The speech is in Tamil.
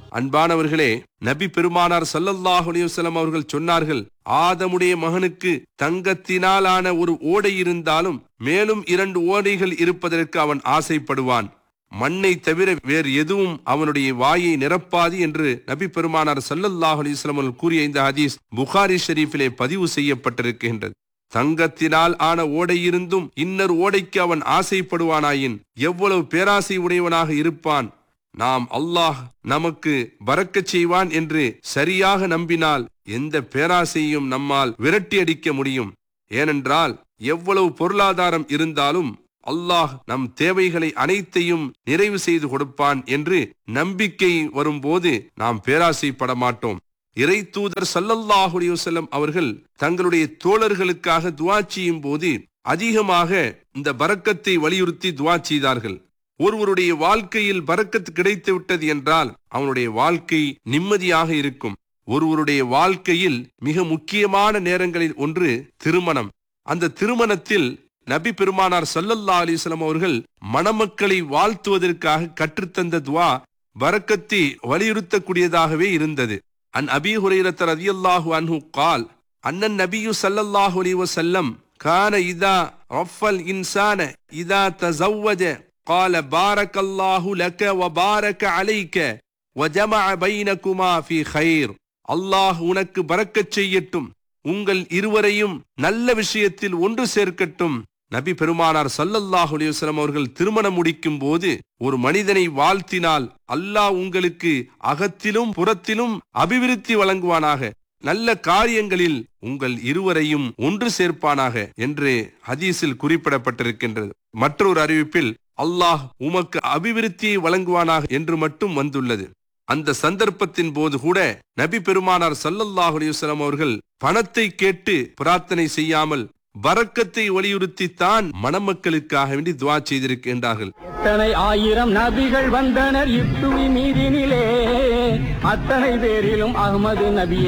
அன்பானவர்களே நபி பெருமானார் ஸல்லல்லாஹு அலைஹி வஸல்லம் அவர்கள் சொன்னார்கள் ஆதமுடைய மகனுக்கு தங்கத்தினாலான ஒரு ஓடை இருந்தாலும் மேலும் இரண்டு ஓடைகள் இருப்பதற்கு அவன் ஆசைப்படுவான் மண்ணை தவிர வேறு எதுவும் அவனுடைய வாயை நிரப்பாது என்று நபி பெருமானார் ஸல்லல்லாஹு அலைஹி வஸல்லம் அவர்கள் கூறிய இந்த ஹதீஸ் புகாரி ஷெரீஃபிலே பதிவு செய்யப்பட்டிருக்கின்றது தங்கத்தினால் ஆன ஓடை இருந்தும் இன்னொரு ஓடைக்கு அவன் ஆசைப்படுவானாயின் எவ்வளவு பேராசை உடையவனாக இருப்பான் நாம் அல்லாஹ் நமக்கு பறக்கச் செய்வான் என்று சரியாக நம்பினால் எந்த பேராசையும் நம்மால் விரட்டி அடிக்க முடியும் ஏனென்றால் எவ்வளவு பொருளாதாரம் இருந்தாலும் அல்லாஹ் நம் தேவைகளை அனைத்தையும் நிறைவு செய்து கொடுப்பான் என்று நம்பிக்கை வரும்போது நாம் பேராசைப்பட மாட்டோம் இறை தூதர் சல்லல்லாஹு அலைஹி வஸல்லம் அவர்கள் தங்களுடைய தோழர்களுக்காக துவா செய்யும் போது அதிகமாக இந்த பரக்கத்தை வலியுறுத்தி துவா செய்தார்கள் ஒருவருடைய வாழ்க்கையில் பரக்கத்து கிடைத்து விட்டது என்றால் அவனுடைய வாழ்க்கை நிம்மதியாக இருக்கும் ஒருவருடைய வாழ்க்கையில் மிக முக்கியமான நேரங்களில் ஒன்று திருமணம் அந்த திருமணத்தில் நபி பெருமானார் சல்லல்லா அலிஸ்லாம் அவர்கள் மணமக்களை வாழ்த்துவதற்காக கற்றுத்தந்த துவா பரக்கத்தை வலியுறுத்தக்கூடியதாகவே இருந்தது அன் அபி ஹுரைரத் ரதியல்லாஹு அன்ஹு கால் அன்னன் நபியு ஸல்லல்லாஹு அலைஹி வஸல்லம் கான இதா ரஃபல் இன்சான இதா தஸவ்வஜ قال بارك الله لك وبارك عليك وجمع بينكما في خير அல்லாஹ் உனக்கு பறக்கச் செய்யட்டும் உங்கள் இருவரையும் நல்ல விஷயத்தில் ஒன்று சேர்க்கட்டும் நபி பெருமானார் சல்லல்லாஹு அலைஹி வஸல்லம் அவர்கள் திருமணம் முடிக்கும் போது ஒரு மனிதனை வாழ்த்தினால் அல்லாஹ் உங்களுக்கு அகத்திலும் புறத்திலும் அபிவிருத்தி வழங்குவானாக நல்ல காரியங்களில் உங்கள் இருவரையும் ஒன்று சேர்ப்பானாக என்று ஹதீஸில் குறிப்பிடப்பட்டிருக்கின்றது மற்றொரு அறிவிப்பில் அல்லாஹ் உமக்கு அபிவிருத்தியை வழங்குவானாக என்று மட்டும் வந்துள்ளது அந்த சந்தர்ப்பத்தின் போது கூட நபி பெருமானார் சல்லல்லாஹு அலைஹி வஸல்லம் அவர்கள் பணத்தை கேட்டு பிரார்த்தனை செய்யாமல் பரக்கத்தை வலியுறுத்தித்தான் மணமக்களுக்காக வேண்டி துவா செய்திருக்கின்றார்கள் எத்தனை ஆயிரம் நபிகள் வந்தனர் இத்துவி மீதினிலே அத்தனை பேரிலும் அகமது நபியே